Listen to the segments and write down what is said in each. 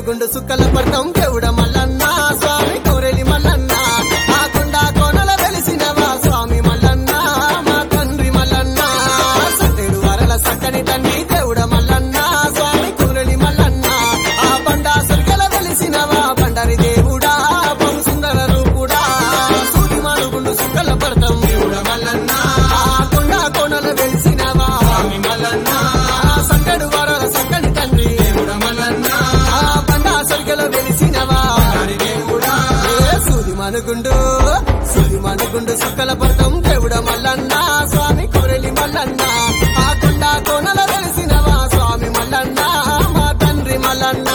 మనుగుండు సుక్కల పడతాం దేవుడ మల్లన్న స్వామి కోరెలి మల్లన్న ఆ కొండ కోనల వెలిసినవా స్వామి మల్లన్న మా తండ్రి మల్లన్న సట్టేడు వరల సక్కని తండ్రి దేవుడ మల్లన్న స్వామి కోరెలి మల్లన్న ఆ బండ సరిగల వెలిసినవా బండారి దేవుడా బహు సుందర రూపుడా సూటి మనుగుండు సుక్కల పడతాం దేవుడ మల్లన్న ఆ కొండ కోనల వెలిసినవా స్వామి మల్లన్న ఆ సట్టెడు వరల సక్కని తండ్రి దేవుడ మల్లన్న ఆ బండ సరిగల వెలిసినవా దేవుడా ఏ సూది మనుగుండు సూది మనుగుండు సుక్కల పడతాం దేవుడ మల్లన్న స్వామి కొరెలి మల్లన్న ఆ కొండ కోనల వెలిసినవా స్వామి మల్లన్న మా తండ్రి మల్లన్న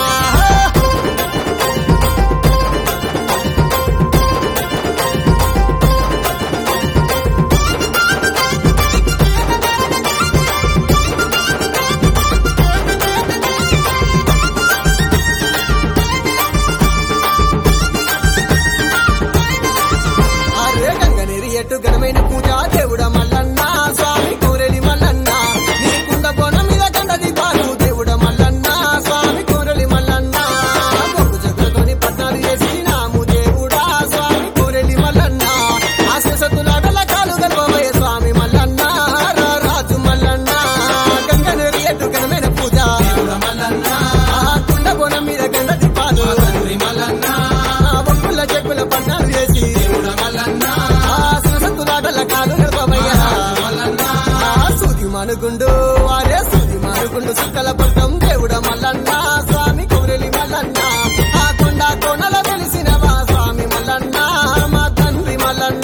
అరే గంగనేరి ఎటు ఘనమైన పూజ దేవుడ మల్లన్న స్వామి కోరెలి మల్లన్న నీ కుండ బోనం మీద గండ దీపాలు దేవుడ మల్లన్న స్వామి కోరెలి మల్లన్న గొప్ప జగ్గులతోని పట్నాలు చేసి నాము దేవుడా స్వామి కోరెలి మల్లన్న ఆశసతులాటల కాలు గర్భమయ్య స్వామి మల్లన్న రా రాజు మల్లన్న గంగనేరి ఎటు ఘనమైన పూజ దేవుడ మల్లన్న ఆ కుండ బోనం మీద గండ దీపాలు మల్లన్న బొక్కుల చెక్కుల పట్నాలు చేసి దేవుడ మల్లన్న ఆ సరసత్తులాటల కాలు గర్భమయ్య మల్లన్న ఆ సూది మనుగుండు వారే సూది మనుగుండు సుక్కల పట్టం దేవుడ మల్లన్న స్వామి కౌరెలి మల్లన్న ఆ కొండ కోనల వెలిసినవా స్వామి మల్లన్న మా తండ్రి మల్లన్న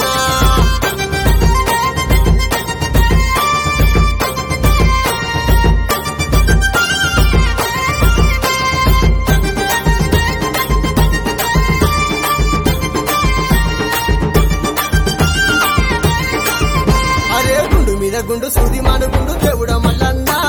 అరే గుండు మీద గుండు సూది మానుగుండు దేవుడ మల్లన్న